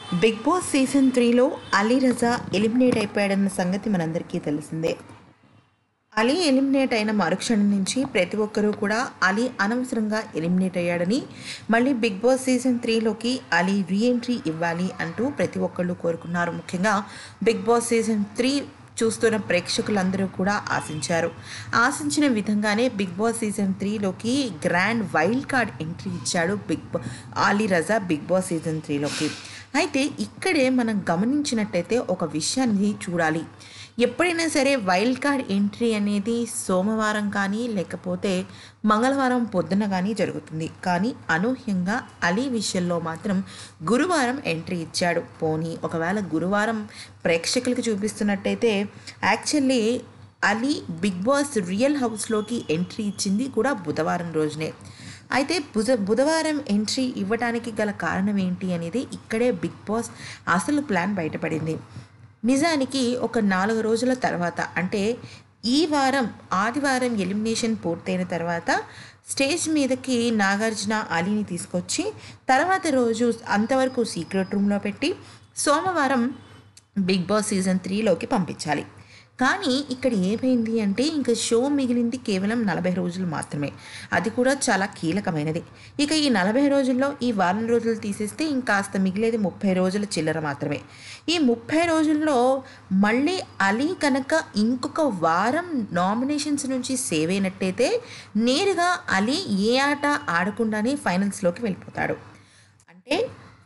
big Boss season త్రీలో అలీ రజా eliminate అయిపోయాడన్న సంగతి మనందరికీ తెలిసిందే అలీ ఎలిమినేట్ అయిన మరుక్షణం నుంచి ప్రతి ఒక్కరూ కూడా అలీ అనవసరంగా ఎలిమినేట్ అయ్యాడని మళ్ళీ బిగ్ బాస్ సీజన్ త్రీలోకి అలీ రీఎంట్రీ ఇవ్వాలి అంటూ ప్రతి ఒక్కళ్ళు కోరుకున్నారు ముఖ్యంగా బిగ్ బాస్ సీజన్ త్రీ చూస్తున్న ప్రేక్షకులందరూ కూడా ఆశించారు ఆశించిన విధంగానే బిగ్ బాస్ సీజన్ త్రీలోకి గ్రాండ్ వైల్డ్ కార్డ్ ఎంట్రీ ఇచ్చాడు బిగ్ బా Ali Raza Bigg Boss season త్రీలోకి అయితే ఇక్కడే మనం గమనించినట్టయితే ఒక విషయాన్ని చూడాలి ఎప్పుడైనా సరే వైల్డ్ కార్డ్ ఎంట్రీ అనేది సోమవారం కానీ లేకపోతే మంగళవారం పొద్దున కానీ జరుగుతుంది కానీ అనూహ్యంగా అలీ విషయంలో మాత్రం గురువారం ఎంట్రీ ఇచ్చాడు పోనీ ఒకవేళ గురువారం ప్రేక్షకులకు చూపిస్తున్నట్టయితే actually Ali Bigg Boss real హౌస్లోకి ఎంట్రీ ఇచ్చింది కూడా బుధవారం రోజునే అయితే బుధ బుధవారం ఎంట్రీ ఇవ్వడానికి గల కారణం ఏంటి అనేది ఇక్కడే బిగ్ బాస్ అసలు ప్లాన్ బయటపడింది నిజానికి ఒక నాలుగు రోజుల తర్వాత అంటే ఈ వారం ఆదివారం ఎలిమినేషన్ పూర్తయిన తర్వాత స్టేజ్ మీదకి నాగార్జున అలీని తీసుకొచ్చి తర్వాత రోజు అంతవరకు సీక్రెట్ రూమ్లో పెట్టి సోమవారం బిగ్ బాస్ సీజన్ త్రీలోకి పంపించాలి కానీ ఇక్కడ ఏమైంది అంటే ఇంకా షో మిగిలింది కేవలం నలభై రోజులు మాత్రమే అది కూడా చాలా కీలకమైనది ఇక ఈ నలభై రోజుల్లో ఈ వారం రోజులు తీసేస్తే ఇంకాస్త మిగిలేది ముప్పై రోజుల చిల్లర మాత్రమే ఈ ముప్పై రోజుల్లో మళ్ళీ అలీ కనుక ఇంకొక వారం నామినేషన్స్ నుంచి సేవ్ అయినట్టయితే నేరుగా అలీ ఏ ఆట ఆడకుండానే ఫైనల్స్లోకి వెళ్ళిపోతాడు అంటే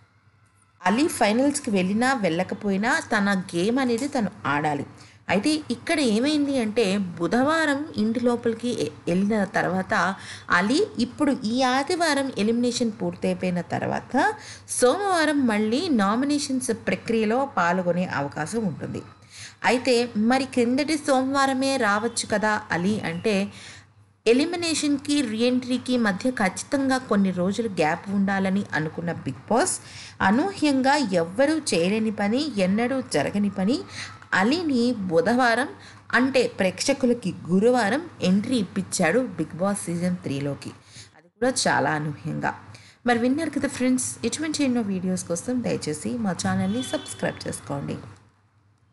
అలీ ఫైనల్స్కి వెళ్ళినా వెళ్ళకపోయినా తన గేమ్ అనేది తను ఆడాలి అయితే ఇక్కడ ఏమైంది అంటే బుధవారం ఇంటి లోపలికి ఎ- వెళ్ళిన తర్వాత అలీ ఇప్పుడు ఈ ఆదివారం ఎలిమినేషన్ పూర్తయిపోయిన తర్వాత సోమవారం మళ్ళీ నామినేషన్స్ ప్రక్రియలో పాల్గొనే అవకాశం ఉంటుంది అయితే మరి క్రిందటి సోమవారమే రావచ్చు కదా అలీ అంటే ఎలిమినేషన్కి రీఎంట్రీకి మధ్య ఖచ్చితంగా కొన్ని రోజులు గ్యాప్ ఉండాలని అనుకున్న బిగ్ బాస్ అనూహ్యంగా ఎవ్వరూ చేయలేని పని ఎన్నడూ జరగని పని అలీని బుధవారం అంటే ప్రేక్షకులకి గురువారం ఎంట్రీ ఇప్పించాడు బిగ్ బాస్ సీజన్ త్రీలోకి అది కూడా చాలా అనూహ్యంగా మరి విన్నారు కదా ఫ్రెండ్స్ ఇటువంటి ఎన్నో వీడియోస్ కోసం దయచేసి మా ఛానల్ని సబ్స్క్రైబ్ చేసుకోండి